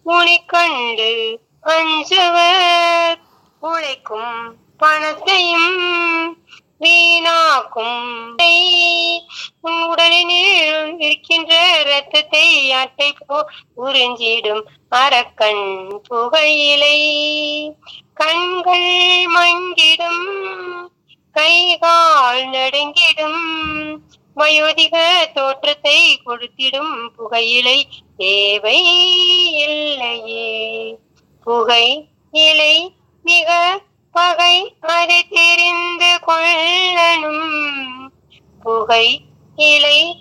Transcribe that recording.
உனை கண்டு அஞ்சுவர் உழைக்கும் பணத்தையும் வீணாக்கும் உன் உடலினில் இருக்கின்ற இரத்தத்தை அட்டை போ உறிஞ்சிடும் அரக்கண் புகையிலை கண்கள் மங்கிடும் கைகால் நடுங்கிடும் வயோதிக தோற்றத்தை கொடுத்திடும் புகையிலை தேவை இல்லையே புகை இலை மிக பகை அதை தெரிந்து கொள்ளணும் புகை இலை